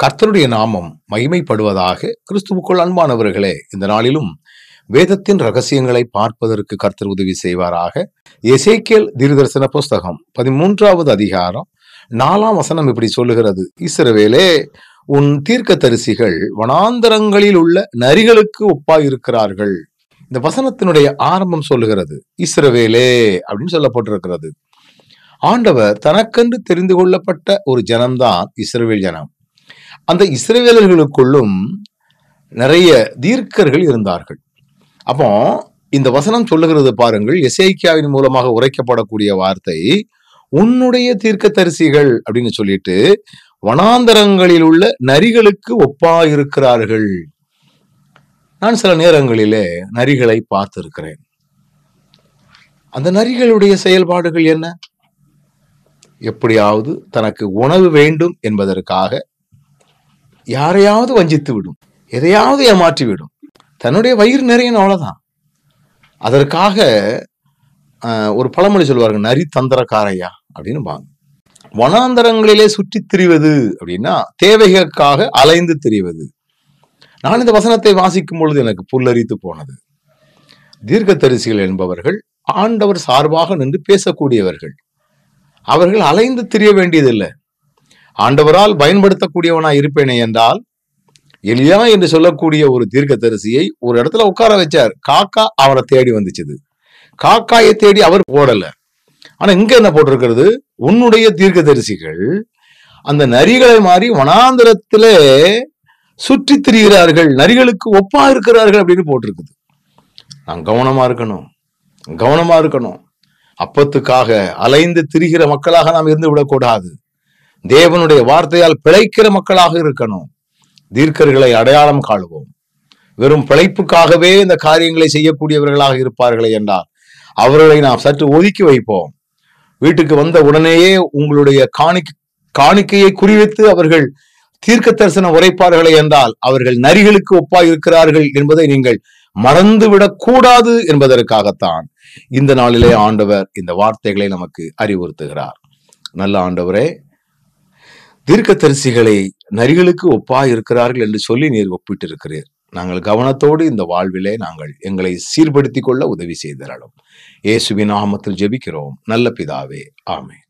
கர்த்தருடைய நாமம் மகிமைப்படுவதாக கிறிஸ்துவுக்குள் அன்பானவர்களே இந்த நாளிலும் வேதத்தின் ரகசியங்களை பார்ப்பதற்கு கர்த்தர் உதவி செய்வாராக எசேக்கியல் தீர்தர்சன புஸ்தகம் பதிமூன்றாவது அதிகாரம் நாலாம் வசனம் இப்படி சொல்லுகிறது இஸ்ரவேலே உன் தீர்க்கதரிசிகள் வனாந்தரங்களில் உள்ள நரிகளுக்கு ஒப்பாயிருக்கிறார்கள் இந்த வசனத்தினுடைய ஆரம்பம் சொல்லுகிறது இஸ்ரவேலே அப்படின்னு சொல்லப்பட்டிருக்கிறது ஆண்டவர் தனக்கென்று தெரிந்து கொள்ளப்பட்ட ஒரு ஜனம்தான் இஸ்ரவேல் ஜனம் அந்த இஸ்ரவேலர்களுக்குள்ளும் நிறைய தீர்க்கர்கள் இருந்தார்கள் அப்போ இந்த வசனம் சொல்லுகிறது பாருங்கள் எசேக்கியாவின் மூலமாக உரைக்கப்படக்கூடிய வார்த்தை உன்னுடைய தீர்க்கதரிசிகள் அப்படின்னு சொல்லிட்டு வனாந்தரங்களில் உள்ள நரிகளுக்கு ஒப்பாயிருக்கிறார்கள் நான் சில நேரங்களிலே நரிகளை பார்த்திருக்கிறேன் அந்த நரிகளுடைய செயல்பாடுகள் என்ன எப்படியாவது தனக்கு உணவு வேண்டும் என்பதற்காக யாரையாவது வஞ்சித்து விடும் எதையாவது ஏமாற்றி விடும் தன்னுடைய வயிறு நிறையணும் அவ்வளவுதான் அதற்காக ஆஹ், ஒரு பழமொழி சொல்வார்கள் நரி தந்திரக்காரையா அப்படின்னு பாங்க வனாந்தரங்களிலே சுற்றித் திரிவது அப்படின்னா தேவைகளுக்காக அலைந்து திரிவது நான் இந்த வசனத்தை வாசிக்கும் பொழுது எனக்கு புல்லரித்து போனது தீர்க்கதரிசிகள் என்பவர்கள் ஆண்டவர் சார்பாக நின்று பேசக்கூடியவர்கள் அவர்கள் அலைந்து திரிய வேண்டியதில்லை ஆண்டவரால் பயன்படுத்தக்கூடியவனாய் இருப்பேனே என்றால் எலியா என்று சொல்லக்கூடிய ஒரு தீர்க்கதரிசியை ஒரு இடத்துல உட்கார வச்சார் காக்கா அவரை தேடி வந்துச்சுது காக்காயை தேடி அவர் போடல ஆனா இங்க என்ன போட்டிருக்கிறது உன்னுடைய தீர்க்கதரிசிகள் அந்த நரிகளை மாறி வனாந்திரத்திலே சுற்றித் திரிகிறார்கள் நரிகளுக்கு ஒப்பா இருக்கிறார்கள் அப்படின்னு போட்டிருக்குது நான் கவனமா இருக்கணும் கவனமா இருக்கணும் அப்பத்துக்காக அலைந்து திரிகிற மக்களாக நாம் இருந்து விடக்கூடாது தேவனுடைய வார்த்தையால் பிழைக்கிற மக்களாக இருக்கணும் தீர்க்கர்களை அடையாளம் காணுவோம் வெறும் பிழைப்புக்காகவே இந்த காரியங்களை செய்யக்கூடியவர்களாக இருப்பார்களே என்றால் அவர்களை நாம் சற்று ஒதுக்கி வைப்போம் வீட்டுக்கு வந்த உடனேயே உங்களுடைய காணிக் காணிக்கையை குறிவைத்து அவர்கள் தீர்க்க தரிசனம் உரைப்பார்களே என்றால் அவர்கள் நரிகளுக்கு ஒப்பாய் இருக்கிறார்கள் என்பதை நீங்கள் மறந்துவிடக் கூடாது என்பதற்காகத்தான் இந்த நாளிலே ஆண்டவர் இந்த வார்த்தைகளை நமக்கு அறிவுறுத்துகிறார் நல்ல ஆண்டவரே தீர்க்கதரிசிகளை நரிகளுக்கு ஒப்பாய் இருக்கிறார்கள் என்று சொல்லி நீர் ஒப்பிட்டிருக்கிறீர் நாங்கள் கவனத்தோடு இந்த வாழ்விலே நாங்கள் எங்களை சீர்படுத்திக் கொள்ள உதவி செய்திரலும் இயேசுவின் நாமத்தில் ஜெபிக்கிறோம் நல்ல பிதாவே ஆமென்